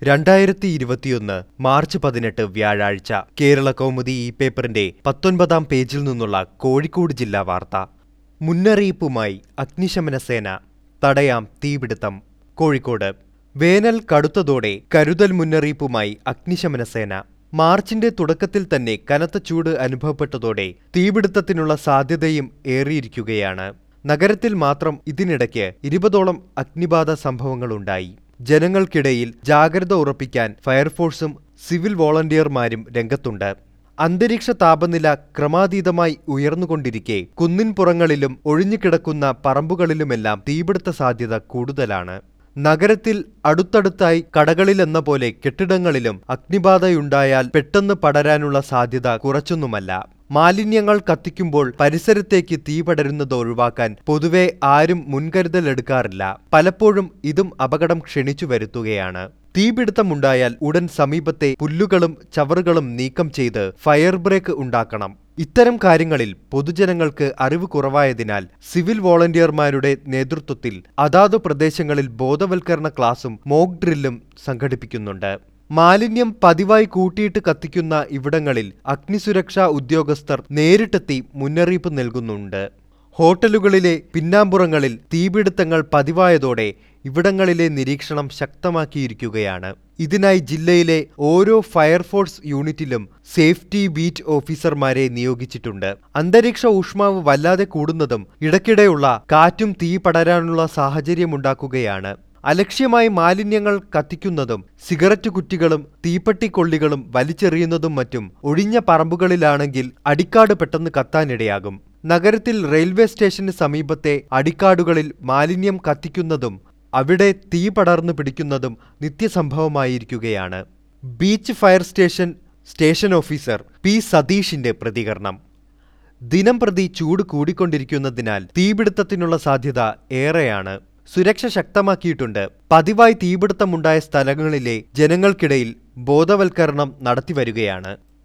രണ്ടായിരത്തി ഇരുപത്തിയൊന്ന് മാർച്ച് പതിനെട്ട് വ്യാഴാഴ്ച കേരള കൗമുദി ഈ പേപ്പറിന്റെ പത്തൊൻപതാം പേജിൽ നിന്നുള്ള കോഴിക്കോട് ജില്ലാ വാർത്ത മുന്നറിയിപ്പുമായി അഗ്നിശമന സേന തടയാം തീപിടുത്തം കോഴിക്കോട് വേനൽ കടുത്തതോടെ കരുതൽ മുന്നറിയിപ്പുമായി അഗ്നിശമന സേന മാർച്ചിന്റെ തുടക്കത്തിൽ തന്നെ കനത്ത ചൂട് അനുഭവപ്പെട്ടതോടെ തീപിടുത്തത്തിനുള്ള സാധ്യതയും ഏറിയിരിക്കുകയാണ് നഗരത്തിൽ മാത്രം ഇതിനിടയ്ക്ക് ഇരുപതോളം അഗ്നിബാധ സംഭവങ്ങളുണ്ടായി ജനങ്ങൾക്കിടയിൽ ജാഗ്രത ഉറപ്പിക്കാൻ ഫയർഫോഴ്സും സിവിൽ വോളണ്ടിയർമാരും രംഗത്തുണ്ട് അന്തരീക്ഷ താപനില ക്രമാതീതമായി ഉയർന്നുകൊണ്ടിരിക്കെ കുന്നിൻപുറങ്ങളിലും ഒഴിഞ്ഞുകിടക്കുന്ന പറമ്പുകളിലുമെല്ലാം തീപിടുത്ത സാധ്യത കൂടുതലാണ് നഗരത്തിൽ അടുത്തടുത്തായി കടകളിലെന്ന പോലെ കെട്ടിടങ്ങളിലും അഗ്നിബാധയുണ്ടായാൽ പെട്ടെന്ന് പടരാനുള്ള സാധ്യത കുറച്ചൊന്നുമല്ല മാലിന്യങ്ങൾ കത്തിക്കുമ്പോൾ പരിസരത്തേക്ക് തീ പടരുന്നത് ഒഴിവാക്കാൻ പൊതുവെ ആരും മുൻകരുതലെടുക്കാറില്ല പലപ്പോഴും ഇതും അപകടം ക്ഷണിച്ചു വരുത്തുകയാണ് തീപിടുത്തമുണ്ടായാൽ ഉടൻ സമീപത്തെ പുല്ലുകളും ചവറുകളും നീക്കം ചെയ്ത് ഫയർ ബ്രേക്ക് ഉണ്ടാക്കണം ഇത്തരം കാര്യങ്ങളിൽ പൊതുജനങ്ങൾക്ക് അറിവ് കുറവായതിനാൽ സിവിൽ വോളണ്ടിയർമാരുടെ നേതൃത്വത്തിൽ അതാതു പ്രദേശങ്ങളിൽ ബോധവൽക്കരണ ക്ലാസും മോക്ക് ഡ്രില്ലും സംഘടിപ്പിക്കുന്നുണ്ട് മാലിന്യം പതിവായി കൂട്ടിയിട്ട് കത്തിക്കുന്ന ഇവിടങ്ങളിൽ അഗ്നിസുരക്ഷാ ഉദ്യോഗസ്ഥർ നേരിട്ടെത്തി മുന്നറിയിപ്പ് നൽകുന്നുണ്ട് ഹോട്ടലുകളിലെ പിന്നാമ്പുറങ്ങളിൽ തീപിടുത്തങ്ങൾ പതിവായതോടെ ഇവിടങ്ങളിലെ നിരീക്ഷണം ശക്തമാക്കിയിരിക്കുകയാണ് ഇതിനായി ജില്ലയിലെ ഓരോ ഫയർഫോഴ്സ് യൂണിറ്റിലും സേഫ്റ്റി ബീറ്റ് ഓഫീസർമാരെ നിയോഗിച്ചിട്ടുണ്ട് അന്തരീക്ഷ ഊഷ്മാവ് വല്ലാതെ കൂടുന്നതും ഇടയ്ക്കിടെയുള്ള കാറ്റും തീ പടരാനുള്ള സാഹചര്യമുണ്ടാക്കുകയാണ് അലക്ഷ്യമായി മാലിന്യങ്ങൾ കത്തിക്കുന്നതും സിഗരറ്റ് കുറ്റികളും തീപ്പെട്ടിക്കൊള്ളികളും വലിച്ചെറിയുന്നതും മറ്റും ഒഴിഞ്ഞ പറമ്പുകളിലാണെങ്കിൽ അടിക്കാട് പെട്ടെന്ന് കത്താനിടയാകും നഗരത്തിൽ റെയിൽവേ സ്റ്റേഷന് സമീപത്തെ അടിക്കാടുകളിൽ മാലിന്യം കത്തിക്കുന്നതും അവിടെ തീ പടർന്നു പിടിക്കുന്നതും നിത്യസംഭവമായിരിക്കുകയാണ് beach fire station station officer P സതീഷിന്റെ പ്രതികരണം ദിനം പ്രതി ചൂട് കൂടിക്കൊണ്ടിരിക്കുന്നതിനാൽ തീപിടുത്തത്തിനുള്ള സാധ്യത ഏറെയാണ് സുരക്ഷ ശക്തമാക്കിയിട്ടുണ്ട് പതിവായി തീപിടുത്തമുണ്ടായ സ്ഥലങ്ങളിലെ ജനങ്ങൾക്കിടയിൽ ബോധവൽക്കരണം നടത്തിവരികയാണ്